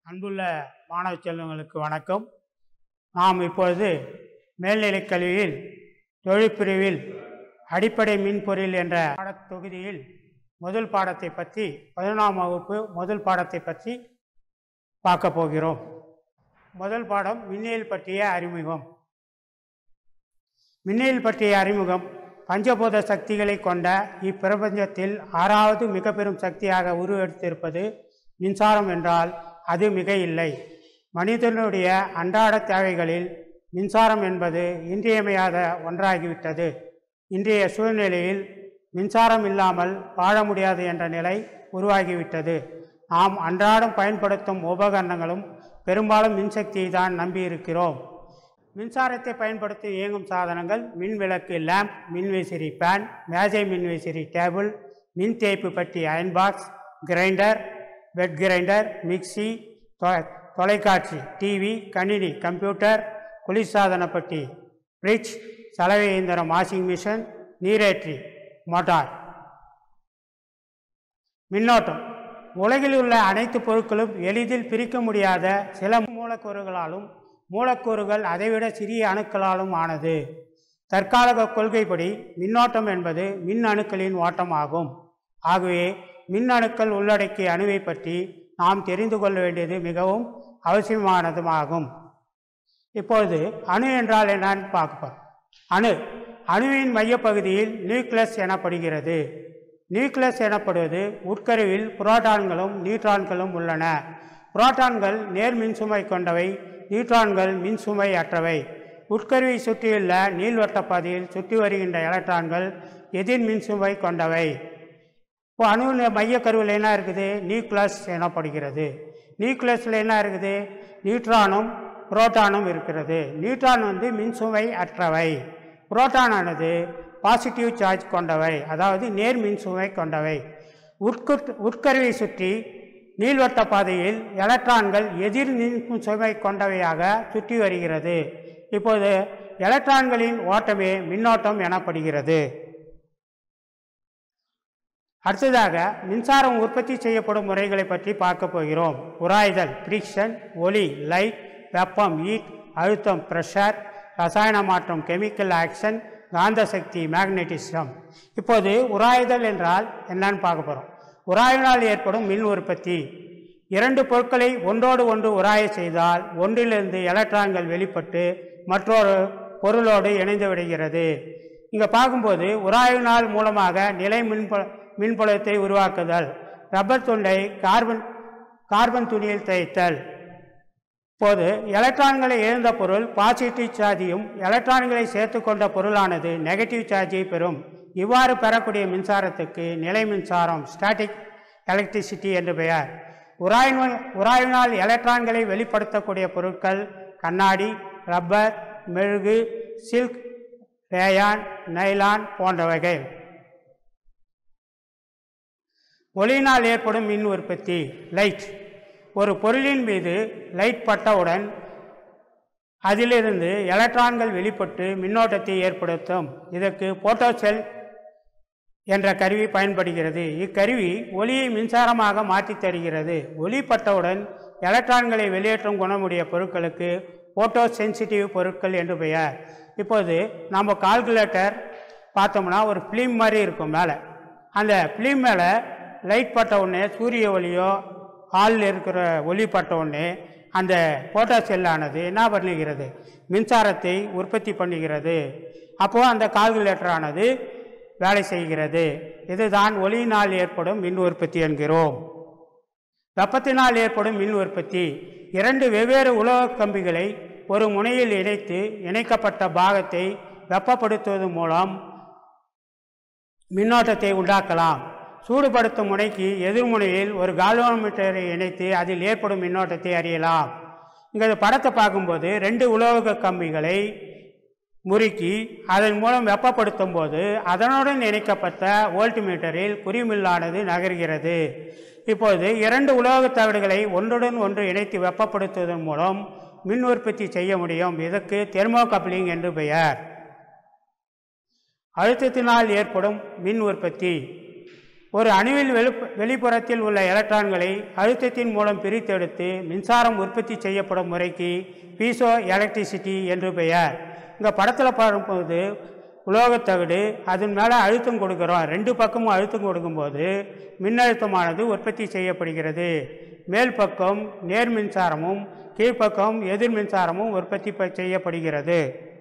அன்புள்ள மாணவ செல்வங்களுக்கு வணக்கம் நாம் இப்பொழுது மேல்நிலைக் கல்வியில் தொழிற்பிரிவில் அடிப்படை மின்பொறில் என்ற பாடத் தொகுதியில் முதல் பாடத்தை பற்றி பதினொன்றாம் வகுப்பு முதல் பாடத்தை பற்றி பார்க்க போகிறோம் முதல் பாடம் மின்னியல் பற்றிய அறிமுகம் மின்னியல் பற்றிய அறிமுகம் பஞ்சபூத சக்திகளை கொண்ட இப்பிரபஞ்சத்தில் ஆறாவது மிக பெரும் சக்தியாக உருவெடுத்திருப்பது மின்சாரம் என்றால் அது மிக இல்லை மனிதனுடைய அன்றாட தேவைகளில் மின்சாரம் என்பது இன்றியமையாத ஒன்றாகிவிட்டது இன்றைய சூழ்நிலையில் மின்சாரம் இல்லாமல் வாழ முடியாது என்ற நிலை உருவாகிவிட்டது நாம் அன்றாடம் பயன்படுத்தும் உபகரணங்களும் பெரும்பாலும் மின்சக்தியை தான் நம்பியிருக்கிறோம் மின்சாரத்தை பயன்படுத்தி இயங்கும் சாதனங்கள் மின் விளக்கு லேம்ப் மின்விசிறி பேன் மேஜை மின்விசிறி டேபிள் மின் தேய்ப்பு பட்டி iron box grinder wet grinder mixie தொ- தொலைக்காட்சி டிவி கணினி கம்ப்யூட்டர் குளிர்சாதன பட்டி ஃப்ரிட்ஜ் சலவை இயந்திரம் வாஷிங் மிஷின் நீரேற்றி மோட்டார் மின்னோட்டம் உலகில் உள்ள அனைத்து பொருட்களும் எளிதில் பிரிக்க முடியாத சில மூலக்கூறுகளாலும் மூலக்கூறுகள் அதைவிட சிறிய அணுக்களாலும் ஆனது தற்கால கொள்கைப்படி மின்னோட்டம் என்பது மின் அணுக்களின் ஓட்டமாகும் ஆகவே மின் அணுக்கள் உள்ளடக்கிய அணுவை பற்றி நாம் தெரிந்து கொள்ள வேண்டியது மிகவும் அவசியமானதுமாகும் இப்பொழுது அணு என்றால் என்னன்னு பார்ப்போம் அணு அணுவின் மையப்பகுதியில் நியூக்ளியஸ் எனப்படுகிறது நியூக்ளியஸ் எனப்படுவது உட்கருவில் புரோட்டான்களும் நியூட்ரான்களும் உள்ளன புரோட்டான்கள் நேர் மின்சுமை கொண்டவை நியூட்ரான்கள் மின்சுமை அற்றவை உட்கருவை சுற்றியுள்ள நீள்வட்ட பாதையில் சுற்றி வருகின்ற எலக்ட்ரான்கள் எதிர் மின்சுமை கொண்டவை இப்போ அணுவில் மையக்கருவில் என்ன இருக்குது நியூக்ளியஸ் எனப்படுகிறது நியூக்ளியஸில் என்ன இருக்குது நியூட்ரானும் புரோட்டானும் இருக்கிறது நியூட்ரான் வந்து மின்சுமை அற்றவை புரோட்டானானது பாசிட்டிவ் சார்ஜ் கொண்டவை அதாவது நேர் மின்சுமை கொண்டவை உட்குட் உட்கருவை சுற்றி நீள்வட்ட பாதையில் எலக்ட்ரான்கள் எதிர் மின்சுமை கொண்டவையாக சுற்றி வருகிறது இப்போது எலக்ட்ரான்களின் ஓட்டமே மின்னோட்டம் எனப்படுகிறது அடுத்ததாக மின்சாரம் உற்பத்தி செய்யப்படும் முறைகளை பற்றி பார்க்க போகிறோம் உராய்தல் ஃப்ரிக்ஷன் ஒளி லைட் வெப்பம் ஹீட் அழுத்தம் ப்ரெஷர் ரசாயன மாற்றம் கெமிக்கல் ஆக்ஷன் காந்த சக்தி மேக்னெட்டிசம் இப்போது உராய்தல் என்றால் என்னன்னு பார்க்க போகிறோம் உராய்வினால் ஏற்படும் மின் உற்பத்தி இரண்டு பொருட்களை ஒன்றோடு ஒன்று உராய செய்தால் ஒன்றிலிருந்து எலக்ட்ரான்கள் வெளிப்பட்டு மற்றொரு பொருளோடு இணைந்து விடுகிறது இங்கே பார்க்கும்போது உராய்வினால் மூலமாக நிலை மின்பு மின்புலத்தை உருவாக்குதல் ரப்பர் துண்டை கார்பன் கார்பன் துணியில் தேய்த்தல் இப்போது எலக்ட்ரான்களை இழந்த பொருள் பாசிட்டிவ் சார்ஜையும் எலக்ட்ரான்களை சேர்த்துக்கொண்ட பொருளானது நெகட்டிவ் சார்ஜை பெறும் இவ்வாறு பெறக்கூடிய மின்சாரத்துக்கு நிலை மின்சாரம் ஸ்டாட்டிக் எலக்ட்ரிசிட்டி என்று பெயர் உராய்வு உராய்வினால் எலக்ட்ரான்களை வெளிப்படுத்தக்கூடிய பொருட்கள் கண்ணாடி ரப்பர் மெழுகு சில்க் ரேயான் நைலான் போன்றவைகள் ஒளியினால் ஏற்படும் மின் உற்பத்தி லைட் ஒரு பொருளின் மீது லைட் பட்டவுடன் அதிலிருந்து எலக்ட்ரான்கள் வெளிப்பட்டு மின்னோட்டத்தை ஏற்படுத்தும் இதற்கு போட்டோசெல் என்ற கருவி பயன்படுகிறது இக்கருவி ஒளியை மின்சாரமாக மாற்றித் தருகிறது ஒளி பட்டவுடன் எலக்ட்ரான்களை வெளியேற்றும் குணமுடைய பொருட்களுக்கு போட்டோ சென்சிட்டிவ் பொருட்கள் என்று பெயர் இப்போது நம்ம கால்குலேட்டர் பார்த்தோம்னா ஒரு ஃபிலிம் மாதிரி இருக்கும் மேலே அந்த ஃபிலிம் மேலே லைட் பட்ட உடனே சூரிய ஒளியோ ஹாலில் இருக்கிற ஒளி பட்ட உடனே அந்த போட்டோ செல்லானது என்ன பண்ணுகிறது மின்சாரத்தை உற்பத்தி பண்ணுகிறது அப்போது அந்த கால்குலேட்டரானது வேலை செய்கிறது இதுதான் ஒளியினால் ஏற்படும் மின் உற்பத்தி என்கிறோம் வெப்பத்தினால் ஏற்படும் மின் உற்பத்தி இரண்டு வெவ்வேறு உலோக கம்பிகளை ஒரு முனையில் இணைத்து இணைக்கப்பட்ட பாகத்தை வெப்பப்படுத்துவதன் மூலம் மின்னோட்டத்தை உண்டாக்கலாம் சூடுபடுத்தும் முனைக்கு எதிர்முனையில் ஒரு கால்வானோமீட்டரை இணைத்து அதில் ஏற்படும் மின்னோட்டத்தை அறியலாம் இங்கே இந்த படத்தை பார்க்கும்போது ரெண்டு உலோக கம்பிகளை முறுக்கி அதன் மூலம் வெப்பப்படுத்தும் போது அதனுடன் இணைக்கப்பட்ட வோல்ட்மீட்டரில் குறிமில்லானது நகர்கிறது இப்போது இரண்டு உலோகத் தகடுகளை ஒன்றுடன் ஒன்று இணைத்து வெப்பப்படுத்துவதன் மூலம் மின் உற்பத்தி செய்ய முடியும் இதற்கு தெர்மோகப்ளிங் என்று பெயர் அழுத்தத்தினால் ஏற்படும் மின் உற்பத்தி ஒரு அணுவில் வெளிப் வெளிப்புறத்தில் உள்ள எலக்ட்ரான்களை அழுத்தத்தின் மூலம் பிரித்தெடுத்து மின்சாரம் உற்பத்தி செய்யப்படும் முறைக்கு பீசோ எலக்ட்ரிசிட்டி என்று பெயர் இங்கே படத்தில் பார்க்கும்போது உலோகத்தகடு அதன் மேலே அழுத்தம் கொடுக்குறோம் ரெண்டு பக்கமும் அழுத்தம் கொடுக்கும்போது மின்னழுத்தமானது உற்பத்தி செய்யப்படுகிறது மேல் பக்கம் நேர் மின்சாரமும் கீழ்ப்பக்கம் எதிர் மின்சாரமும் உற்பத்தி ப- செய்யப்படுகிறது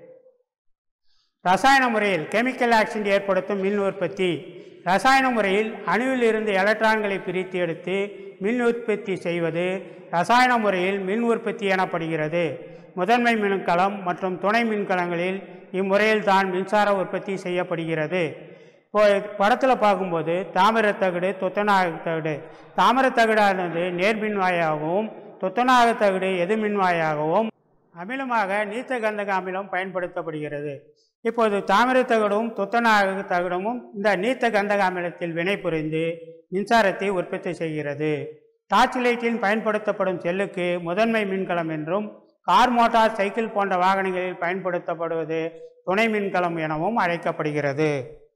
ரசாயன முறையில் கெமிக்கல் ஆக்சிடென்ட் ஏற்படுத்தும் மின் உற்பத்தி ரசாயன முறையில் அணுவில் இருந்து எலக்ட்ரான்களை பிரித்து எடுத்து மின் உற்பத்தி செய்வது ரசாயன முறையில் மின் உற்பத்தி எனப்படுகிறது முதன்மை மின்கலம் மற்றும் துணை மின்கலங்களில் இம்முறையில் தான் மின்சார உற்பத்தி செய்யப்படுகிறது இப்போ படத்தில் பார்க்கும்போது தாமிரத்தகடு துத்தநாகத்தகடு தாமிரத்தகடானது நேர்மின்வாயாகவும் துத்தநாகத்தகடு எதிர்மின்வாயாகவும் அமிலமாக நீர்த்த கந்தக அமிலம் பயன்படுத்தப்படுகிறது இப்போது தாமிரத்தகடும் துத்தநாக தகடமும் இந்த நீர்த்த கந்தக அமிலத்தில் வினைபுரிந்து மின்சாரத்தை உற்பத்தி செய்கிறது டார்ச் லைட்டில் பயன்படுத்தப்படும் செல்லுக்கு முதன்மை மின்கலம் என்றும் கார் மோட்டார் சைக்கிள் போன்ற வாகனங்களில் பயன்படுத்தப்படுவது துணை மின்கலம் எனவும் அழைக்கப்படுகிறது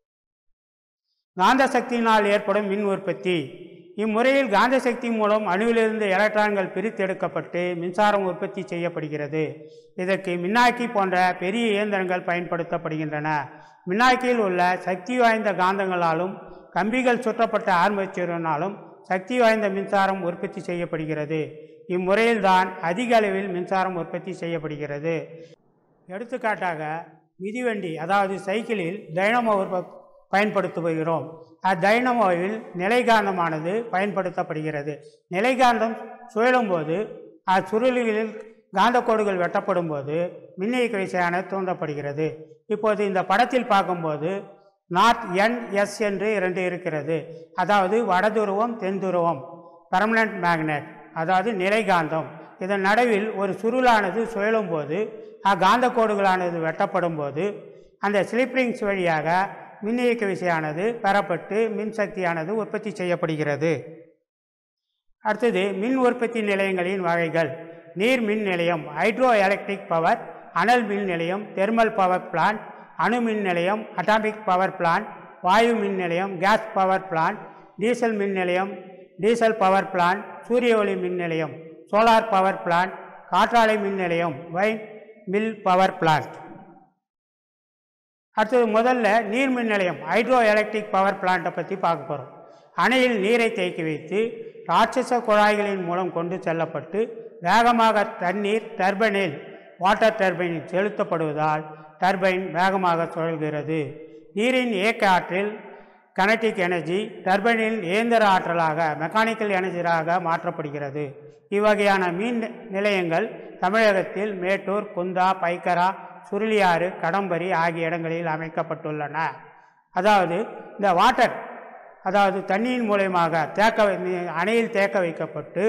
காந்த சக்தியினால் ஏற்படும் மின் உற்பத்தி இம்முறையில் காந்த சக்தி மூலம் அணுவிலிருந்து எலக்ட்ரான்கள் பிரித்தெடுக்கப்பட்டு மின்சாரம் உற்பத்தி செய்யப்படுகிறது இதற்கு மின்னாக்கி போன்ற பெரிய இயந்திரங்கள் பயன்படுத்தப்படுகின்றன மின்னாக்கியில் உள்ள சக்தி வாய்ந்த காந்தங்களாலும் கம்பிகள் சுற்றப்பட்ட ஆர்மேச்சரினாலும் சக்தி வாய்ந்த மின்சாரம் உற்பத்தி செய்யப்படுகிறது இம்முறையில்தான் அதிக அளவில் மின்சாரம் உற்பத்தி செய்யப்படுகிறது எடுத்துக்காட்டாக மிதிவண்டி அதாவது சைக்கிளில் டைனமோ உற்ப- பயன்படுத்துகிறோம் அடைனமோவில் நிலைகாந்தமானது பயன்படுத்தப்படுகிறது நிலைகாந்தம் சுழலும்போது அச்சுருளிகளில் காந்தக்கோடுகள் வெட்டப்படும் போது மின்னியக்க விசையானது தூண்டப்படுகிறது இப்போது இந்த படத்தில் பார்க்கும்போது நார்த் என் எஸ் என்று இரண்டு இருக்கிறது அதாவது வடதுருவம் தென்துருவம் பர்மனன்ட் மேக்னெட் அதாவது நிலைகாந்தம் இதன் நடுவில் ஒரு சுருளானது சுழலும் போது அக்காந்த கோடுகளானது வெட்டப்படும் போது அந்த ஸ்லிப்ரிங்ஸ் வழியாக மின்னியக்க விசையானது பெறப்பட்டு மின்சக்தியானது உற்பத்தி செய்யப்படுகிறது அடுத்தது மின் உற்பத்தி நிலையங்களின் வகைகள் நீர் மின் நிலையம் ஹைட்ரோ எலக்ட்ரிக் பவர் அனல் மின் நிலையம் தெர்மல் பவர் பிளான்ட் அணு மின் நிலையம் அட்டாமிக் பவர் பிளான்ட் வாயு மின் நிலையம் கேஸ் பவர் பிளான்ட் டீசல் மின் நிலையம் டீசல் பவர் பிளான்ட் சூரிய ஒளி மின் நிலையம் சோலார் பவர் பிளான்ட் காற்றாலை மின் நிலையம் வைன் மில் பவர் பிளான்ட் அடுத்தது முதல்ல நீர் மின் நிலையம் ஹைட்ரோ எலக்ட்ரிக் பவர் பிளான்ட்டை பற்றி பார்க்க போகிறோம் அணையில் நீரை தேக்கி வைத்து ராட்சச குழாய்களின் மூலம் கொண்டு செல்லப்பட்டு வேகமாக தண்ணீர் டர்பைனில் வாட்டர் டர்பைனில் செலுத்தப்படுவதால் டர்பைன் வேகமாக சுழல்கிறது நீரின் இயக்க ஆற்றில் கனடிக் எனர்ஜி டர்பைனில் இயந்திர ஆற்றலாக மெக்கானிக்கல் எனர்ஜியாக மாற்றப்படுகிறது இவ்வகையான மீன் நிலையங்கள் தமிழகத்தில் மேட்டூர் குந்தா பைக்கரா சுருளியாறு கடம்பரி ஆகிய இடங்களில் அமைக்கப்பட்டுள்ளன அதாவது இந்த வாட்டர் அதாவது தண்ணியின் மூலயமாக தேக்க வை- நீ- அணையில் தேக்க வைக்கப்பட்டு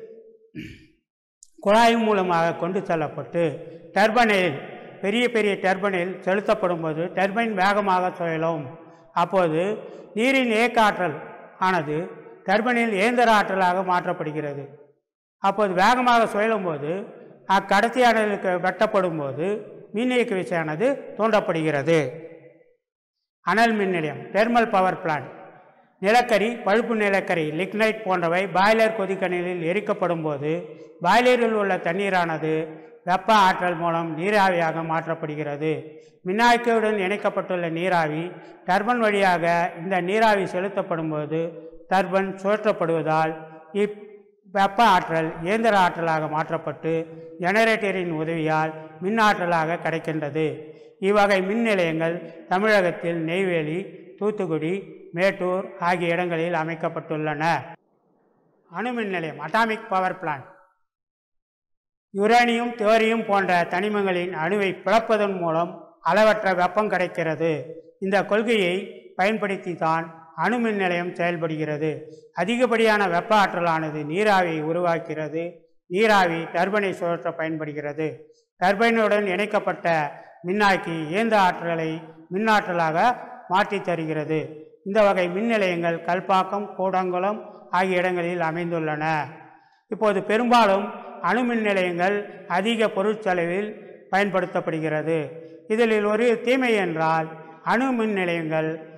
குழாய் மூலமாக கொண்டு செல்லப்பட்டு டர்பனையில் பெரிய பெரிய டர்பனையில் செலுத்தப்படும் போது டர்பைன் வேகமாக சுழலும் அப்போது நீரின் இயக்க ஆற்றல் ஆனது டர்பைனில் இயந்திர ஆற்றலாக மாற்றப்படுகிறது அப்போது வேகமாக சுழலும் போது அக்கடத்தியானதுக்கு வெட்டப்படும் போது மின் இயக்க விசையானது தூண்டப்படுகிறது அனல் மின் நிலையம் தெர்மல் பவர் பிளான்ட் நிலக்கரி பழுப்பு நிலக்கரி லிக்னைட் போன்றவை பாய்லர் கொதிக்கணிலில் எரிக்கப்படும் போது பாய்லரில் உள்ள தண்ணீரானது வெப்ப ஆற்றல் மூலம் நீராவியாக மாற்றப்படுகிறது மின்னாக்கியுடன் இணைக்கப்பட்டுள்ள நீராவி டர்பன் வழியாக இந்த நீராவி செலுத்தப்படும் போது டர்பன் சுழற்றப்படுவதால் இப் வெப்ப ஆற்றல் இயந்திர ஆற்றலாக மாற்றப்பட்டு ஜெனரேட்டரின் உதவியால் மின் ஆற்றலாக கிடைக்கின்றது இவ்வகை மின் நிலையங்கள் தமிழகத்தில் நெய்வேலி தூத்துக்குடி மேட்டூர் ஆகிய இடங்களில் அமைக்கப்பட்டுள்ளன அணு மின் நிலையம் atomic power plant uranium thorium போன்ற தனிமங்களின் அணுவை பிளப்பதன் மூலம் அளவற்ற வெப்பம் கிடைக்கிறது இந்த கொள்கையை பயன்படுத்தி தான் அணு மின் நிலையம் செயல்படுகிறது அதிகப்படியான வெப்ப ஆற்றலானது நீராவியை உருவாக்கிறது நீராவி டர்பனை சுழற்ற பயன்படுகிறது டர்பைனுடன் இணைக்கப்பட்ட மின்னாக்கி இயந்த ஆற்றலை மின்னாற்றலாக மாற்றித் தருகிறது இந்த வகை மின் நிலையங்கள் கல்பாக்கம் கூடங்குளம் ஆகிய இடங்களில் அமைந்துள்ளன இப்போது பெரும்பாலும் அணு மின் நிலையங்கள் அதிக பொருட்செலவில் பயன்படுத்தப்படுகிறது இதில் ஒரு தீமை என்றால் அணு மின் நிலையங்கள்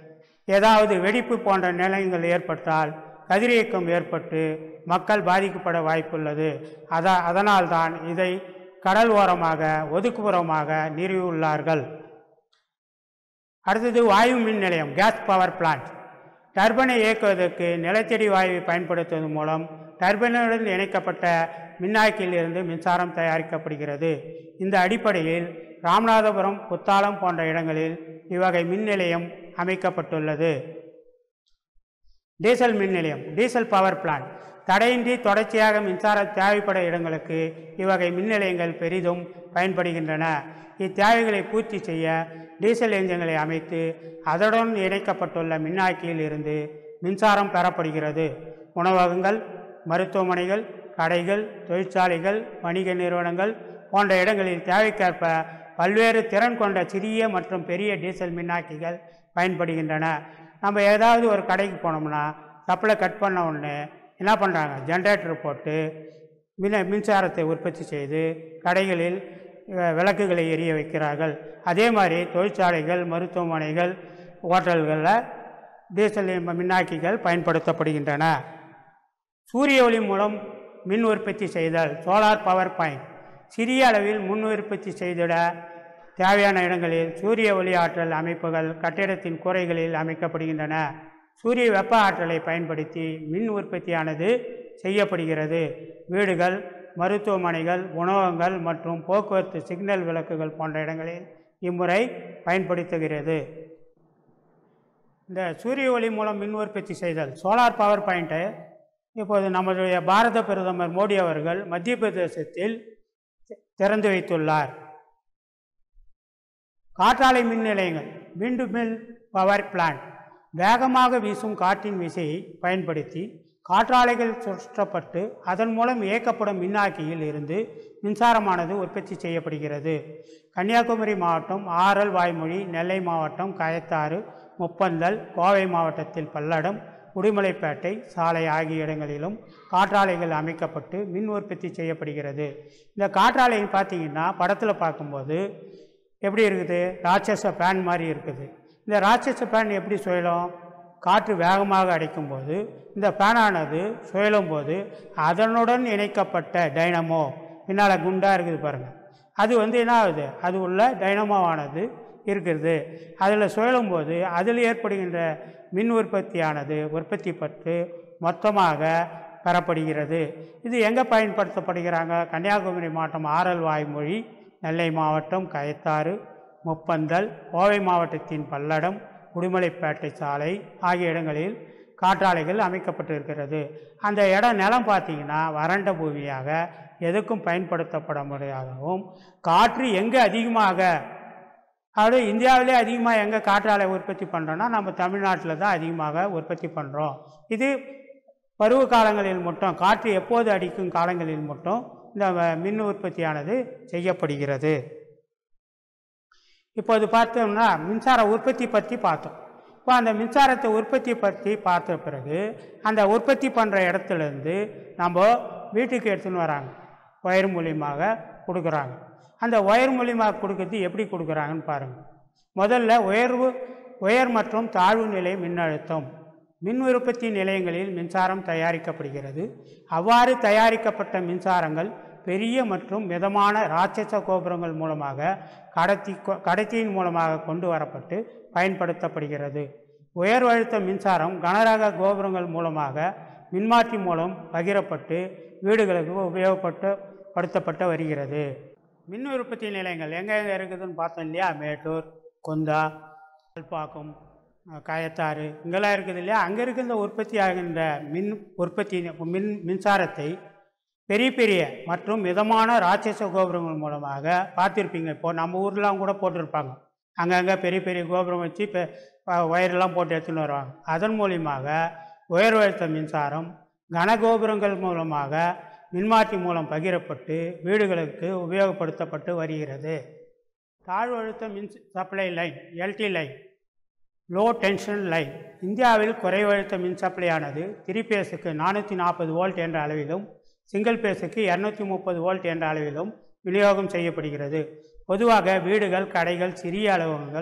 ஏதாவது வெடிப்பு போன்ற நிலையங்கள் ஏற்பட்டால் கதிரியக்கம் ஏற்பட்டு மக்கள் பாதிக்கப்பட வாய்ப்புள்ளது அத அதனால்தான் இதை கடல் ஓரமாக ஒதுக்குப்புறமாக நிறுவியுள்ளார்கள் அடுத்தது வாயு மின் நிலையம் கேஸ் பவர் பிளான்ட் டர்பனை இயக்குவதற்கு நிலத்தடி வாயுவை பயன்படுத்துவதன் மூலம் டர்பைனுடன் இணைக்கப்பட்ட மின்னாக்கியிலிருந்து மின்சாரம் தயாரிக்கப்படுகிறது இந்த அடிப்படையில் ராமநாதபுரம் குத்தாலம் போன்ற இடங்களில் இவ்வகை மின் நிலையம் அமைக்கப்பட்டுள்ளது டீசல் மின் நிலையம் டீசல் பவர் பிளான்ட் தடையின்றி தொடர்ச்சியாக மின்சாரம் தேவைப்பட இடங்களுக்கு இவ்வகை மின் நிலையங்கள் பெரிதும் பயன்படுகின்றன இத்தேவைகளை பூர்த்தி செய்ய டீசல் என்ஜின்களை அமைத்து அதனுடன் இணைக்கப்பட்டுள்ள மின்னாக்கியில் இருந்து மின்சாரம் பெறப்படுகிறது உணவகங்கள் மருத்துவமனைகள் கடைகள் தொழிற்சாலைகள் வணிக நிறுவனங்கள் போன்ற இடங்களில் தேவைக்கேற்ப பல்வேறு திறன் கொண்ட சிறிய மற்றும் பெரிய டீசல் மின்னாக்கிகள் பயன்படுகின்றன நம்ம ஏதாவது ஒரு கடைக்கு போனோம்னா சப்ளை கட் பண்ண உடனே என்ன பண்ணுறாங்க ஜென்ரேட்டர் போட்டு மின் மின்சாரத்தை உற்பத்தி செய்து கடைகளில் அஹ், விளக்குகளை எரிய வைக்கிறார்கள் அதே மாதிரி தொழிற்சாலைகள் மருத்துவமனைகள் ஹோட்டல்களில் டீசல் மின்னாக்கிகள் பயன்படுத்தப்படுகின்றன சூரிய ஒளி மூலம் மின் உற்பத்தி செய்தல் சோலார் பவர் பாயிண்ட் சிறிய அளவில் முன் உற்பத்தி செய்திட தேவையான இடங்களில் சூரிய ஒளி ஆற்றல் அமைப்புகள் கட்டிடத்தின் கூரைகளில் அமைக்கப்படுகின்றன சூரிய வெப்ப ஆற்றலை பயன்படுத்தி மின் உற்பத்தியானது செய்யப்படுகிறது வீடுகள் மருத்துவமனைகள் உணவகங்கள் மற்றும் போக்குவரத்து சிக்னல் விளக்குகள் போன்ற இடங்களில் இம்முறை பயன்படுத்துகிறது இந்த சூரிய ஒளி மூலம் மின் உற்பத்தி செய்தல் சோலார் பவர் பாயிண்ட்டை இப்போது நம்முடைய பாரத பிரதமர் மோடி அவர்கள் மத்திய பிரதேசத்தில் தி- திறந்து வைத்துள்ளார் காற்றாலை மின் நிலையங்கள் விண்டு மில் பவர் பிளான்ட் வேகமாக வீசும் காற்றின் விசையை பயன்படுத்தி காற்றாலைகள் சுற்றப்பட்டு அதன் மூலம் இயக்கப்படும் மின்னாக்கியில் இருந்து மின்சாரமானது உற்பத்தி செய்யப்படுகிறது கன்னியாகுமரி மாவட்டம் ஆரல் வாய்மொழி நெல்லை மாவட்டம் கயத்தாறு முப்பந்தல் கோவை மாவட்டத்தில் பல்லடம் உடுமலைப்பேட்டை சாலை ஆகிய இடங்களிலும் காற்றாலைகள் அமைக்கப்பட்டு மின் உற்பத்தி செய்யப்படுகிறது இந்த காற்றாலை பார்த்தீங்கன்னா படத்தில் பார்க்கும்போது எப்படி இருக்குது ராட்சச பேன் மாதிரி இருக்குது இந்த ராட்சச பேன் எப்படி சுழலும் காற்று வேகமாக அடிக்கும்போது இந்த ஃபேனானது சுழலும் போது அதனுடன் இணைக்கப்பட்ட டைனமோ பின்னால் குண்டாக இருக்குது பாருங்கள் அது வந்து என்ன ஆகுது அது உள்ள டைனமோவானது இருக்கிறது அதில் சுழலும் போது அதில் ஏற்படுகின்ற மின் உற்பத்தியானது உற்பத்தி பட்டு மொத்தமாக பெறப்படுகிறது இது எங்கே பயன்படுத்தப்படுகிறாங்க கன்னியாகுமரி மாவட்டம் ஆரல் வாய்மொழி நெல்லை மாவட்டம் கயத்தாறு முப்பந்தல் கோவை மாவட்டத்தின் பல்லடம் உடுமலைப்பேட்டை சாலை ஆகிய இடங்களில் காற்றாலைகள் அமைக்கப்பட்டிருக்கிறது அந்த இடம் நிலம் பார்த்தீங்கன்னா வறண்ட பூமியாக எதுக்கும் பயன்படுத்தப்பட முடியாதவும் காற்று எங்கே அதிகமாக அதாவது இந்தியாவிலே அதிகமாக எங்கே காற்றாலை உற்பத்தி பண்ணுறோன்னா நம்ம தமிழ்நாட்டில் தான் அதிகமாக உற்பத்தி பண்ணுறோம் இது பருவ காலங்களில் மட்டும் காற்று எப்போது அடிக்கும் காலங்களில் மட்டும் இந்த வ- மின் உற்பத்தியானது செய்யப்படுகிறது இப்போது பார்த்தோம்னா மின்சார உற்பத்தி பற்றி பார்த்தோம் இப்போ அந்த மின்சாரத்தை உற்பத்தி பற்றி பார்த்த பிறகு அந்த உற்பத்தி பண்ணுற இடத்துலேருந்து நம்ம வீட்டுக்கு எடுத்துன்னு வராங்க ஒயர் மூலியமாக கொடுக்குறாங்க அந்த ஒயர் மூலியமாக கொடுக்கறது எப்படி கொடுக்குறாங்கன்னு பாருங்கள் முதல்ல உயர்வு உயர் மற்றும் தாழ்வு நிலை மின்னழுத்தம் மின் உற்பத்தி நிலையங்களில் மின்சாரம் தயாரிக்கப்படுகிறது அவ்வாறு தயாரிக்கப்பட்ட மின்சாரங்கள் பெரிய மற்றும் மிதமான ராட்சச கோபுரங்கள் மூலமாக கடத்தி கொ- கடத்தியின் மூலமாக கொண்டு வரப்பட்டு பயன்படுத்தப்படுகிறது உயர் அழுத்த மின்சாரம் கனரக கோபுரங்கள் மூலமாக மின்மாற்றி மூலம் பகிரப்பட்டு வீடுகளுக்கு உபயோகப்பட்டு படுத்தப்பட்டு வருகிறது மின் உற்பத்தி நிலையங்கள் எங்கெங்கே இருக்குதுன்னு பார்த்தோம் இல்லையா மேட்டூர் கொந்தா கல்பாக்கம் அஹ், கயத்தாறு இங்கெல்லாம் இருக்குது இல்லையா அங்கே இருக்கின்ற உற்பத்தி ஆகின்ற மின் உற்பத்தி மின் மின்சாரத்தை பெரிய பெரிய மற்றும் மிதமான ராட்சச கோபுரங்கள் மூலமாக பார்த்துருப்பீங்க இப்போ நம்ம ஊர்லாம் கூட போட்டிருப்பாங்க அங்கங்கே பெரிய பெரிய கோபுரம் வச்சு இப்போ ஒயரெல்லாம் போட்டு எடுத்துன்னு வருவாங்க அதன் மூலியமாக உயர் அழுத்த மின்சாரம் கனகோபுரங்கள் மூலமாக மின்மாற்றி மூலம் பகிரப்பட்டு வீடுகளுக்கு உபயோகப்படுத்தப்பட்டு வருகிறது தாழ்வு அழுத்த மின் supply line LT line low tension line இந்தியாவில் குறைவு அழுத்த மின் சப்ளையானது த்ரீ பேஸுக்கு நானூற்றி நாற்பது வோல்ட் என்ற அளவிலும் சிங்கிள் பேஸுக்கு இரநூத்தி முப்பது வோல்ட் என்ற அளவிலும் விநியோகம் செய்யப்படுகிறது பொதுவாக வீடுகள் கடைகள் சிறிய அலுவலகங்கள்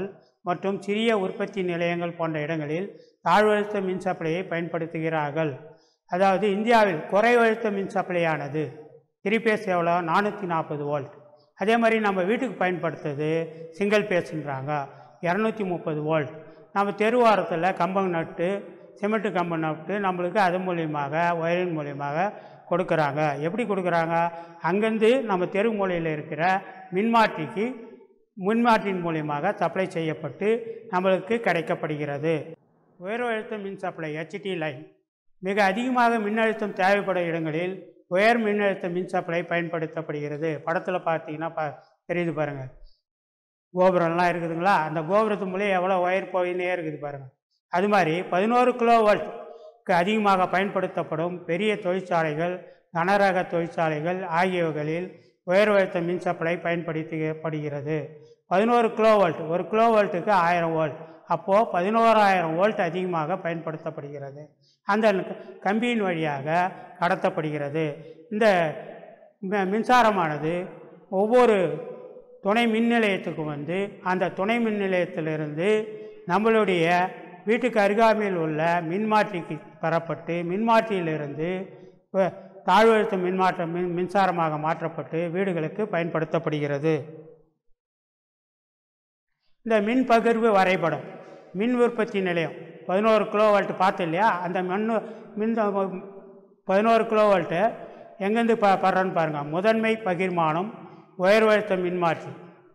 மற்றும் சிறிய உற்பத்தி நிலையங்கள் போன்ற இடங்களில் தாழ்வழுத்த மின் சப்ளையை பயன்படுத்துகிறார்கள் அதாவது இந்தியாவில் குறைவழுத்த மின் சப்ளையானது த்ரீ பேஸ் எவ்வளோ நானூற்றி நாற்பது வோல்ட் அதே மாதிரி நம்ம வீட்டுக்கு பயன்படுத்துறது சிங்கிள் பேஸுன்றாங்க இரநூத்தி முப்பது வோல்ட் நம்ம தெருவாரத்தில் கம்பம் நட்டு சிமெண்ட்டு கம்பம் நட்டு நம்மளுக்கு அது மூலியமாக ஒயரிங் மூலியமாக கொடுக்குறாங்க எப்படி கொடுக்குறாங்க அங்கேருந்து நம்ம தெரு மூலையில் இருக்கிற மின்மாற்றிக்கு மின்மாற்றியின் மூலியமாக சப்ளை செய்யப்பட்டு நம்மளுக்கு கிடைக்கப்படுகிறது உயர் அழுத்த மின் சப்ளை ஹெச்டி லைன் மிக அதிகமாக மின்னழுத்தம் தேவைப்படும் இடங்களில் உயர் மின்னழுத்த மின் சப்ளை பயன்படுத்தப்படுகிறது படத்தில் பார்த்தீங்கன்னா பா தெரியுது பாருங்கள் கோபுரம்லாம் இருக்குதுங்களா அந்த கோபுரத்து மூலியம் எவ்வளோ ஒயர் போயின்னே இருக்குது பாருங்கள் அது மாதிரி பதினோரு கிலோ வோல்ட்க்கு அதிகமாக பயன்படுத்தப்படும் பெரிய தொழிற்சாலைகள் கனரக தொழிற்சாலைகள் ஆகியவைகளில் உயர் அழுத்த மின் சப்ளை பயன்படுத்தப்படுகிறது பதினோரு கிலோ வோல்ட் ஒரு கிலோ வோல்ட்டுக்கு ஆயிரம் வோல்ட் அப்போது பதினோராயிரம் வோல்ட் அதிகமாக பயன்படுத்தப்படுகிறது அந்த கம்பியின் வழியாக கடத்தப்படுகிறது இந்த மி- மின்சாரமானது ஒவ்வொரு துணை மின் நிலையத்துக்கும் வந்து அந்த துணை மின் நிலையத்திலிருந்து நம்மளுடைய வீட்டுக்கு அருகாமையில் உள்ள மின்மாற்றிக்கு பெறப்பட்டு மின்மாற்றியிலிருந்து வ- தாழ்வழுத்த மின்மாற்ற மின் மின்சாரமாக மாற்றப்பட்டு வீடுகளுக்கு பயன்படுத்தப்படுகிறது இந்த மின் பகிர்வு வரைபடம் மின் உற்பத்தி நிலையம் பதினோரு கிலோ வோல்ட் பார்த்தோம் இல்லையா அந்த மண் மின் பதினோரு கிலோ வோல்ட்டு எங்கேருந்து ப படுறோன்னு பாருங்கள் முதன்மை பகிர்மானம் உயர்வழுத்த மின்மாற்றி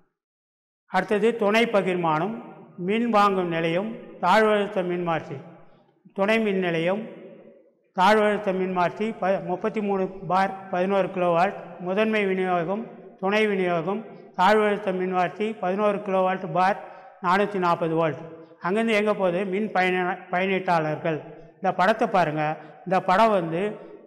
அடுத்தது துணை பகிர்மானம் மின் வாங்கும் நிலையம் தாழ்வழுத்த மின்மாற்றி துணை மின் நிலையம் தாழ்வழுத்த மின்மாற்றி ப முப்பத்தி மூணு பார் பதினோரு கிலோவால்ட் முதன்மை விநியோகம் துணை விநியோகம் தாழ்வழுத்த மின்மாற்றி பதினோரு கிலோவால்ட் பார் நானூற்றி நாற்பது வோல்ட் அங்கேருந்து எங்கே போகுது மின் பயண பயனீட்டாளர்கள் இந்த படத்தை பாருங்கள் இந்த படம் வந்து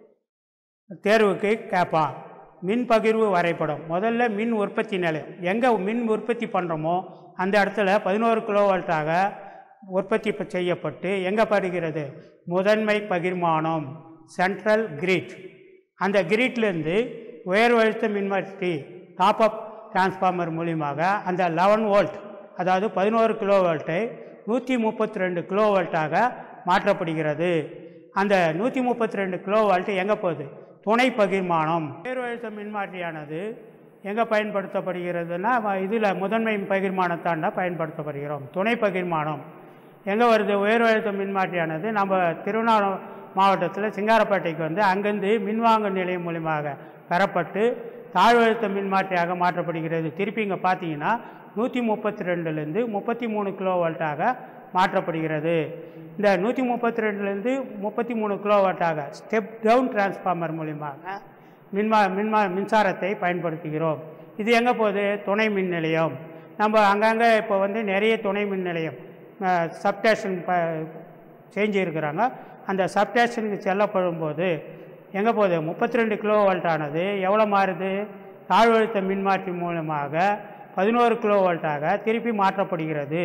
தேர்வுக்கு கேட்பான் மின் பகிர்வு வரைபடம் முதல்ல மின் உற்பத்தி நிலையம் எங்கே மின் உற்பத்தி பண்ணுறோமோ அந்த இடத்துல பதினோரு கிலோ வோல்ட்டாக உற்பத்தி ப- செய்யப்பட்டு எங்கே படுகிறது முதன்மை பகிர்மானம் சென்ட்ரல் கிரிட் அந்த கிரிட்லேருந்து உயர் அழுத்த மின்மாற்றி டாப் அப் டிரான்ஸ்ஃபார்மர் மூலியமாக அந்த லெவன் வோல்ட் அதாவது பதினோரு கிலோ வோல்ட்டை நூற்றி முப்பத்தி ரெண்டு கிலோ வோல்ட்டாக மாற்றப்படுகிறது அந்த நூற்றி முப்பத்தி ரெண்டு கிலோ வோல்ட் எங்கே போகுது துணை பகிர்மானம் உயர் அழுத்த மின்மாற்றியானது எங்கே பயன்படுத்தப்படுகிறதுனா இதில் முதன்மை பகிர்மானத்தாண்ட பயன்படுத்தப்படுகிறோம் துணை பகிர்மானம் எங்கே வருது உயர் அழுத்த மின்மாற்றியானது நம்ம திருவண்ணாமலை மாவட்டத்தில் சிங்காரப்பேட்டைக்கு வந்து அங்கேருந்து மின்வாங்கு நிலையம் மூலியமாக பெறப்பட்டு தாழ்வழுத்த மின்மாற்றியாக மாற்றப்படுகிறது திருப்பி இங்கே பார்த்தீங்கன்னா நூற்றி முப்பத்தி ரெண்டுலேருந்து முப்பத்தி மூணு கிலோ வோல்ட்டாக மாற்றப்படுகிறது இந்த நூற்றி முப்பத்தி ரெண்டுலேருந்து முப்பத்தி மூணு கிலோ வோல்ட்டாக ஸ்டெப் டவுன் டிரான்ஸ்ஃபார்மர் மூலியமாக மின்மா மின்மா மின்சாரத்தை பயன்படுத்துகிறோம் இது எங்கே போகுது துணை மின் நிலையம் நம்ம அங்கங்கே இப்போ வந்து நிறைய துணை மின் நிலையம் சப்டேஷன் ப செஞ்சுருக்கிறாங்க அந்த சப்டேஷனுக்கு செல்லப்படும் போது எங்கே போகுது முப்பத்தி ரெண்டு கிலோ வோல்ட் ஆனது எவ்வளோ மாறுது தாழ்வழுத்த மின்மாற்றி மூலமாக பதினோரு கிலோ வோல்ட்டாக திருப்பி மாற்றப்படுகிறது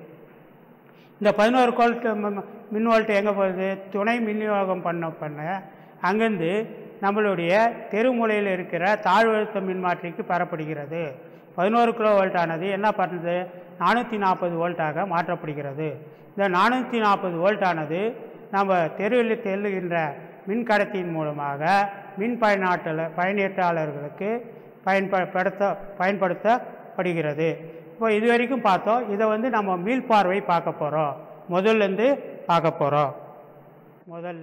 இந்த பதினோரு கோல்ட் மின் வோல்ட் எங்கே போகுது துணை விநியோகம் பண்ண பண்ண அங்கேருந்து நம்மளுடைய தெருமுனையில் இருக்கிற தாழ்வழுத்த மின்மாற்றிக்கு பெறப்படுகிறது பதினோரு கிலோ வோல்ட் ஆனது என்ன பண்ணுது நானூற்றி நாற்பது வோல்ட்டாக மாற்றப்படுகிறது இந்த நானூற்றி நாற்பது வோல்ட் ஆனது நம்ம தெருவில் செல்லுகின்ற மின் கடத்தியின் மூலமாக மின் பயனாற்றல பயனீட்டாளர்களுக்கு பயன்படுத்த பயன்படுத்தப்படுகிறது இப்போ இது வரைக்கும் பார்த்தோம் இதை வந்து நம்ம மீள்பார்வை பார்க்க போகிறோம் முதல்லேருந்து பார்க்க போகிறோம் முதல்ல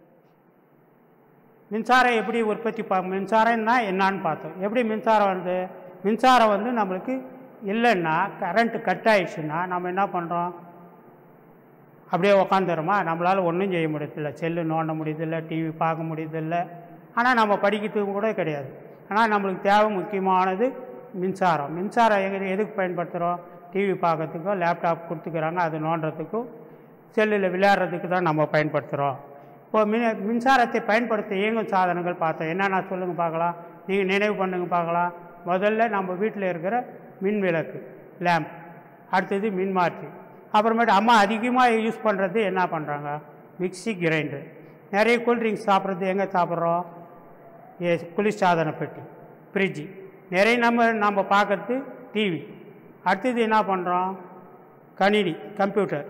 மின்சாரம் எப்படி உற்பத்தி ப மின்சாரம்னா என்னான்னு பார்த்தோம் எப்படி மின்சாரம் வந்து மின்சாரம் வந்து நம்மளுக்கு இல்லைன்னா கரண்ட்டு கட் ஆயிடுச்சுன்னா நம்ம என்ன பண்ணுறோம் அப்படியே உக்காந்துருமா நம்மளால் ஒன்றும் செய்ய முடியதில்ல செல்லு நோண்ட முடியதில்ல டிவி பார்க்க முடியதில்ல ஆனால் நம்ம படிக்கிறதுக்கு கூட கிடையாது ஆனால் நம்மளுக்கு தேவை முக்கியமானது மின்சாரம் மின்சாரம் எங்க எதுக்கு பயன்படுத்துகிறோம் டிவி பார்க்கறதுக்கோ லேப்டாப் கொடுத்துக்கிறாங்க அது நோண்டுறதுக்கும் செல்லில் விளையாடுறதுக்கு தான் நம்ம பயன்படுத்துகிறோம் இப்போ மின் மின்சாரத்தை பயன்படுத்த இயங்கும் சாதனங்கள் பார்த்தோம் என்னென்ன சொல்லுங்கள் பார்க்கலாம் நீங்கள் நினைவு பண்ணுங்க பார்க்கலாம் முதல்ல நம்ம வீட்டில் இருக்கிற மின் விளக்கு லேம்ப் அடுத்தது மின்மாற்றி அப்புறமேட்டு அம்மா அதிகமாக யூஸ் பண்ணுறது என்ன பண்ணுறாங்க மிக்ஸி கிரைண்டர் நிறைய கூல்ட்ரிங்க்ஸ் சாப்பிட்றது எங்கே சாப்பிட்றோம் ஏ குளிர்சாதன பெட்டி ஃப்ரிட்ஜு நிறைய நம்ம நம்ம பார்க்கறது டிவி அடுத்தது என்ன பண்ணுறோம் கணினி கம்ப்யூட்டர்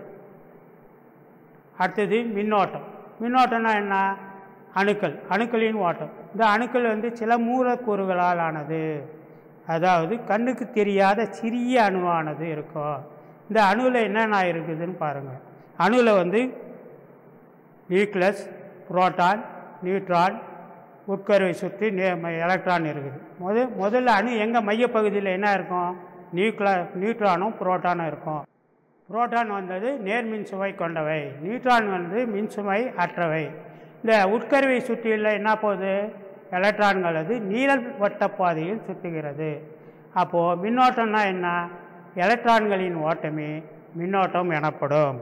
அடுத்தது மின்னோட்டம் மின்னோட்டம்னா என்ன அணுக்கள் அணுக்களின் ஓட்டம் இந்த அணுக்கள் வந்து சில மூலக்கூறுகளால் ஆனது அதாவது கண்ணுக்கு தெரியாத சிறிய அணுவானது இருக்கும் இந்த அணுவில் என்னென்ன இருக்குதுன்னு பாருங்கள் அணுவில் வந்து நியூக்ளஸ் புரோட்டான் நியூட்ரான் உட்கருவை சுற்றி நே- எலக்ட்ரான் இருக்குது முத முதல்ல அணு எங்கள் மையப்பகுதியில் என்ன இருக்கும் நியூக்ள நியூட்ரானும் புரோட்டானும் இருக்கும் புரோட்டான் வந்தது நேர்மின் சுமை கொண்டவை நியூட்ரான் வந்து மின்சுமை அற்றவை இந்த உட்கருவை சுற்றியுள்ள என்ன போகுது எலக்ட்ரான்கள் அது நீளல் வட்ட பாதையில் சுற்றுகிறது அப்போது மின்னோட்டம்னா என்ன எலக்ட்ரான்களின் ஓட்டமே மின்னோட்டம் எனப்படும்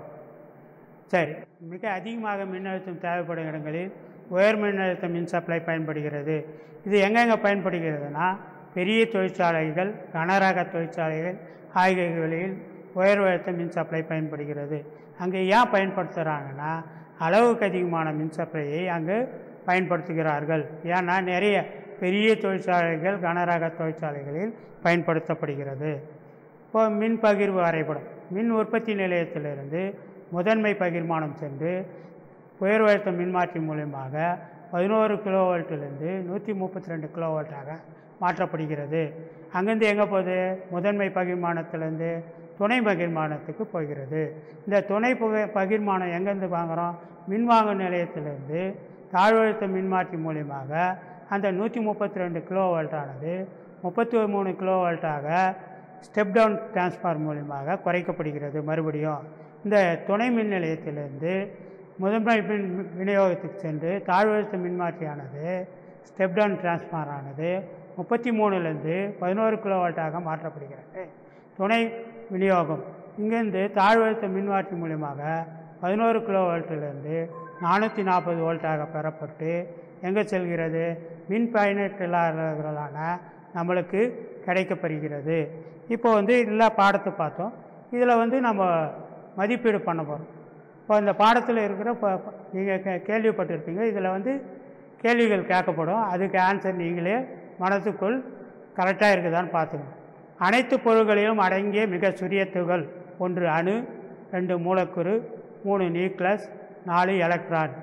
சரி மிக அதிகமாக மின்னழுத்தம் தேவைப்படும் இடங்களில் உயர் மின்னழுத்த மின் சப்ளை பயன்படுகிறது இது எங்கெங்கே பயன்படுகிறதுனா பெரிய தொழிற்சாலைகள் கனரக தொழிற்சாலைகள் ஆகியவைகளில் உயர் அழுத்த மின் சப்ளை பயன்படுகிறது அங்கே ஏன் பயன்படுத்துகிறாங்கன்னா அளவுக்கு அதிகமான மின் சப்ளையை அங்கு பயன்படுத்துகிறார்கள் ஏன்னா நிறைய பெரிய தொழிற்சாலைகள் கனரக தொழிற்சாலைகளில் பயன்படுத்தப்படுகிறது இப்போ மின் பகிர்வு வரைபடம் மின் உற்பத்தி நிலையத்திலிருந்து முதன்மை பகிர்மானம் சென்று உயர் அழுத்த மின்மாற்றி மூலியமாக பதினோரு கிலோவோல்ட்டிலிருந்து நூற்றி முப்பத்தி ரெண்டு கிலோவோல்ட்டாக மாற்றப்படுகிறது அங்கேருந்து எங்கே போகுது முதன்மை பகிர்மானத்திலேருந்து துணை பகிர்மானத்துக்கு போகிறது இந்த துணை புகை பகிர்மானம் எங்கேருந்து வாங்குகிறோம் மின்வாங்கும் நிலையத்திலிருந்து தாழ்வழுத்த மின்மாற்றி மூலியமாக அந்த நூற்றி முப்பத்தி ரெண்டு கிலோ வோல்ட்டானது முப்பத்தி மூணு கிலோ வோல்ட்டாக ஸ்டெப் டவுன் டிரான்ஸ்ஃபார் மூலியமாக குறைக்கப்படுகிறது மறுபடியும் இந்த துணை மின் நிலையத்திலிருந்து முதன்மை மின் விநியோகத்துக்கு சென்று தாழ்வழுத்த மின்மாற்றியானது ஸ்டெப் டவுன் டிரான்ஸ்ஃபார் ஆனது முப்பத்தி மூணுலேருந்து பதினோரு கிலோ வோல்ட்டாக மாற்றப்படுகிறது துணை விநியோகம் இங்கேருந்து தாழ்வழுத்த மின்மாற்றி மூலியமாக பதினோரு கிலோ வோல்ட்டிலிருந்து நானூற்றி நாற்பது வோல்ட்டாக பெறப்பட்டு எங்கே செல்கிறது மின் பயனீட்டாளர்களான நம்மளுக்கு கிடைக்கப்பெறுகிறது இப்போ வந்து எல்லா பாடத்தை பார்த்தோம் இதில் வந்து நம்ம மதிப்பீடு பண்ண போகிறோம் இப்போ இந்த பாடத்தில் இருக்கிற இப்போ நீங்கள் கே கேள்விப்பட்டிருப்பீங்க இதில் வந்து கேள்விகள் கேட்கப்படும் அதுக்கு ஆன்சர் நீங்களே மனதுக்குள் கரெக்டாக இருக்குதான்னு பார்த்துக்கணும் அனைத்து பொருள்களிலும் அடங்கிய மிக சிறிய துகள் ஒன்று அணு ரெண்டு மூலக்கூறு மூணு நியூக்ளஸ் நாலு எலக்ட்ரான்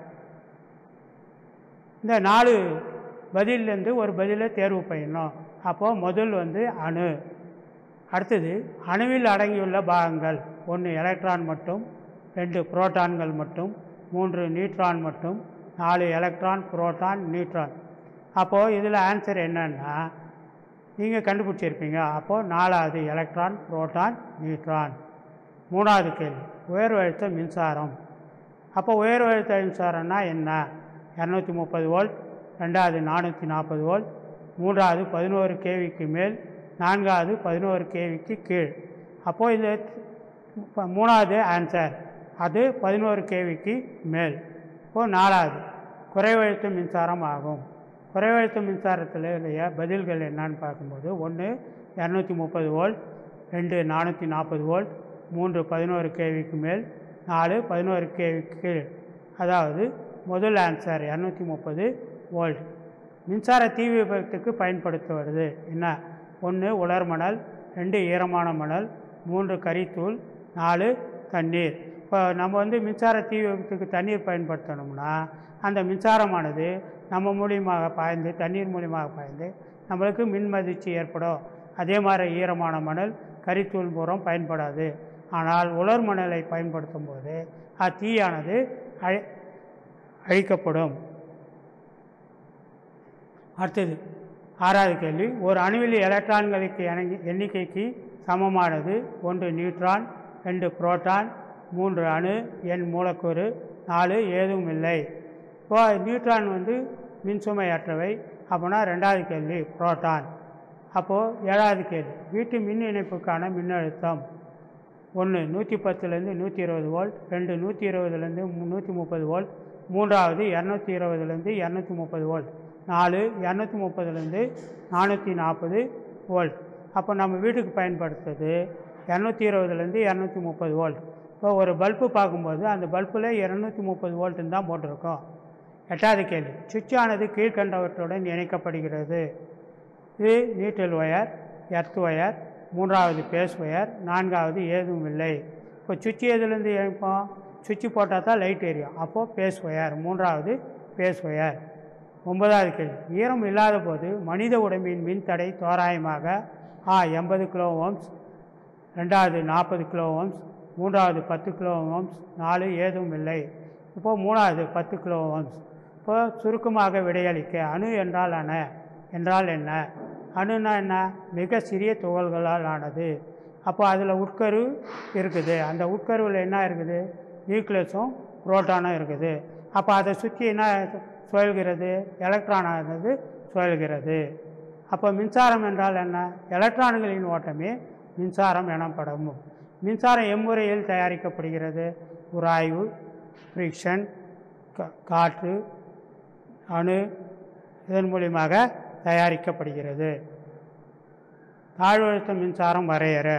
இந்த நாலு பதிலேருந்து ஒரு பதிலை தேர்வு பண்ணணும் அப்போது முதல் வந்து அணு அடுத்தது அணுவில் அடங்கியுள்ள பாகங்கள் ஒன்று எலக்ட்ரான் மட்டும் ரெண்டு புரோட்டான்கள் மட்டும் மூன்று நியூட்ரான் மட்டும் நாலு எலக்ட்ரான் புரோட்டான் நியூட்ரான் அப்போது இதில் ஆன்சர் என்னன்னா நீங்கள் கண்டுபிடிச்சிருப்பீங்க அப்போது நாலாவது எலக்ட்ரான் புரோட்டான் நியூட்ரான் மூணாவது கேள்வி உயர் அழுத்த மின்சாரம் அப்போ உயர் அழுத்த மின்சாரம்னா என்ன இரநூத்தி முப்பது வோல்ட் ரெண்டாவது நானூற்றி நாற்பது வோல்ட் மூன்றாவது பதினோரு கேவிக்கு மேல் நான்காவது பதினோரு கேவிக்கு கீழ் அப்போது இந்த இப்போ மூணாவது ஆன்சர் அது பதினோரு கேவிக்கு மேல் இப்போது நாலாவது குறைவழுத்த மின்சாரம் ஆகும் குறைவழுத்த மின்சாரத்தில் உடைய பதில்கள் என்னன்னு பார்க்கும்போது ஒன்று இரநூத்தி முப்பது வோல்ட் ரெண்டு நானூற்றி நாற்பது வோல்ட் மூன்று பதினோரு கேவிக்கு மேல் நாலு பதினோரு கேவிக்கு கீழ் அதாவது முதல் ஆன்சர் இரநூத்தி முப்பது வோல்ட் மின்சார தீ விபத்துக்கு பயன்படுத்துவது என்ன ஒன்று உலர் மணல் ரெண்டு ஈரமான மணல் மூன்று கரித்தூள் நாலு தண்ணீர் இப்போ நம்ம வந்து மின்சார தீ விபத்துக்கு தண்ணீர் பயன்படுத்தணும்னா அந்த மின்சாரமானது நம்ம மூலியமாக பாய்ந்து தண்ணீர் மூலியமாக பாய்ந்து நம்மளுக்கு மின் மதிர்ச்சி ஏற்படும் அதே மாதிரி ஈரமான மணல் கரித்தூள் பூரம் பயன்படாது ஆனால் உலர் மணலை பயன்படுத்தும் போது அத்தீயானது அழி அழிக்கப்படும் அடுத்தது ஆறாவது கேள்வி ஒரு அணுவில் எலக்ட்ரான்களுக்கு எண்ணி- எண்ணிக்கைக்கு சமமானது ஒன்று நியூட்ரான் ரெண்டு புரோட்டான் மூன்று அணு எண் மூலக்கூறு நாலு ஏதும் இல்லை இப்போ நியூட்ரான் வந்து மின்சுமையற்றவை அப்போனா ரெண்டாவது கேள்வி புரோட்டான் அப்போது ஏழாவது கேள்வி வீட்டு மின் இணைப்புக்கான மின்னழுத்தம் ஒன்று நூற்றி பத்துலேருந்து நூற்றி இருபது வோல்ட் ரெண்டு நூற்றி இருபதுலேருந்து நூற்றி முப்பது வோல்ட் மூன்றாவது இரநூத்தி இருபதுலேருந்து இரநூத்தி முப்பது வோல்ட் நாலு இரநூத்தி முப்பதுலேருந்து நானூற்றி நாற்பது வோல்ட் அப்போ நம்ம வீட்டுக்கு பயன்படுத்துறது இரநூத்தி இருபதுலேருந்து இரநூத்தி முப்பது வோல்ட் இப்போ ஒரு பல்பு பார்க்கும்போது அந்த பல்பில் இரநூத்தி முப்பது வோல்ட்டுன்னு தான் போட்டிருக்கோம் எட்டாவது கேள்வி சுவிட்ச் ஆனது கீழ்கண்டவற்றுடன் இணைக்கப்படுகிறது இது நியூட்ரல் ஒயர் எர்த் ஒயர் மூன்றாவது பேஸ் ஒயர் நான்காவது ஏதும் இல்லை இப்போ சுவிட்ச் எதுலேருந்து இணைப்போம் சுவிட்ச் போட்டால் தான் லைட் எரியும் அப்போது பேஸ் ஒயர் மூன்றாவது பேஸ் ஒயர் ஒன்பதாவது கேள்வி ஈரம் இல்லாத போது மனித உடம்பின் மின்தடை தோராயமாக ஆ எண்பது கிலோ ஓம்ஸ் ரெண்டாவது நாற்பது கிலோ ஓம்ஸ் மூன்றாவது பத்து கிலோ ஓம்ஸ் நாலு ஏதும் இல்லை இப்போது மூணாவது பத்து கிலோ ஓம்ஸ் இப்போ சுருக்கமாக விடையளிக்க அணு என்றால் என்ன என்றால் என்ன அணுனா என்ன மிக சிறிய துகள்களால் ஆனது அப்போ அதில் உட்கரு இருக்குது அந்த உட்கருவில் என்ன இருக்குது நியூக்ளியஸும் புரோட்டானும் இருக்குது அப்போ அதை சுற்றி என்ன சுழல்கிறது எலக்ட்ரானானது சுழல்கிறது அப்போ மின்சாரம் என்றால் என்ன எலக்ட்ரான்களின் ஓட்டமே மின்சாரம் எனப்படும் மின்சாரம் எம்முறையில் தயாரிக்கப்படுகிறது உராய்வு ஃப்ரிக்ஷன் காற்று அணு இதன் மூலியமாக தயாரிக்கப்படுகிறது தாழ்வழுத்த மின்சாரம் வரையற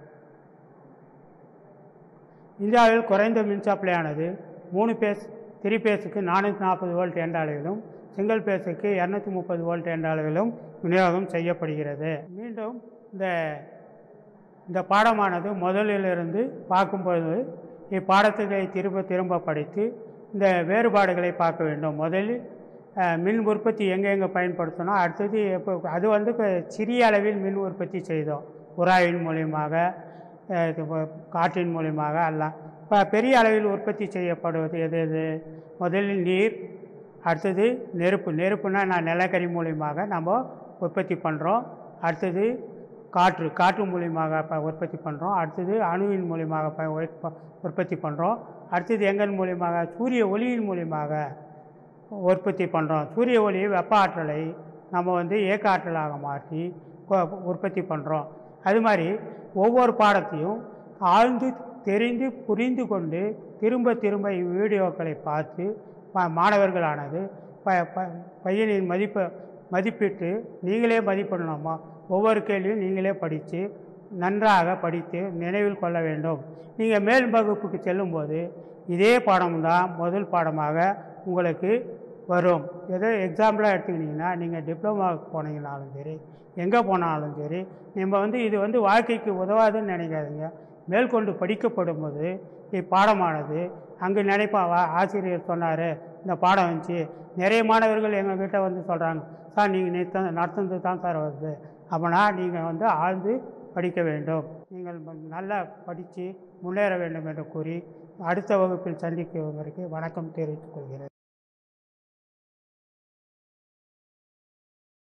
இந்தியாவில் குறைந்த மின் சப்ளையானது மூணு பேஸ் த்ரீ பேஸுக்கு நானூற்றி நாற்பது வோல்ட் என்ற அளவிலும் சிங்கிள் பேஸுக்கு இரநூத்தி முப்பது வோல்ட் என்ற அளவிலும் விநியோகம் செய்யப்படுகிறது மீண்டும் இந்த இந்த பாடமானது முதலிலிருந்து பார்க்கும்போது இப்பாடத்தை திரும்ப திரும்ப படித்து இந்த வேறுபாடுகளை பார்க்க வேண்டும் முதலில் அஹ், மின் உற்பத்தி எங்கெங்கே பயன்படுத்தணும் அடுத்தது எப்போ அது வந்து க- சிறிய அளவில் மின் உற்பத்தி செய்தோம் உராயின் மூலியமாக அஹ், இது ப- காற்றின் மூலியமாக எல்லாம் இப்போ பெரிய அளவில் உற்பத்தி செய்யப்படுவது எது எது முதலில் நீர் அடுத்தது நெருப்பு நெருப்புனா நான் நிலக்கரி மூலியமாக நம்ம உற்பத்தி பண்ணுறோம் அடுத்தது காற்று காற்று மூலியமாக இப்போ உற்பத்தி பண்ணுறோம் அடுத்தது அணுவின் மூலியமாக ப உற்ப- உற்பத்தி பண்ணுறோம் அடுத்தது எங்கள் மூலியமாக சூரிய ஒளியின் மூலியமாக உற்பத்தி பண்ணுறோம் சூரிய ஒளி வெப்ப ஆற்றலை நம்ம வந்து இயக்க ஆற்றலாக மாற்றி கொ- உற்பத்தி பண்ணுறோம் அது மாதிரி ஒவ்வொரு பாடத்தையும் ஆழ்ந்து தெரிந்து புரிந்து கொண்டு திரும்ப திரும்ப வீடியோக்களை பார்த்து ப- மாணவர்களானது ப ப பையனின் மதிப்பை மதிப்பிட்டு நீங்களே மதிப்பிடணுமா ஒவ்வொரு கேள்வியும் நீங்களே படித்து நன்றாக படித்து நினைவில் கொள்ள வேண்டும் நீங்கள் மேல் வகுப்புக்கு செல்லும்போது இதே பாடம்தான் முதல் பாடமாக உங்களுக்கு வரும் ஏதோ எக்ஸாம்பிளாக எடுத்துக்கிட்டிங்கன்னா நீங்கள் டிப்ளமாவுக்கு போனீங்கனாலும் சரி எங்கே போனாலும் சரி நம்ம வந்து இது வந்து வாழ்க்கைக்கு உதவாதுன்னு நினைக்காதீங்க மேற்கொண்டு படிக்கப்படும் போது இப்பாடமானது அங்கே நினைப்பா வா- ஆசிரியர் சொன்னார் இந்த பாடம் வந்துச்சு நிறைய மாணவர்கள் எங்ககிட்ட வந்து சொல்கிறாங்க சார் நீங்கள் நேற்று நடத்துனது தான் சார் வருது அப்போனா நீங்கள் வந்து ஆழ்ந்து படிக்க வேண்டும் நீங்கள் ம- நல்லா படித்து முன்னேற வேண்டும் என்று கூறி அடுத்த வகுப்பில் சந்திக்கும் வரைக்கும் வணக்கம் தெரிவித்துக் கொள்கிறேன்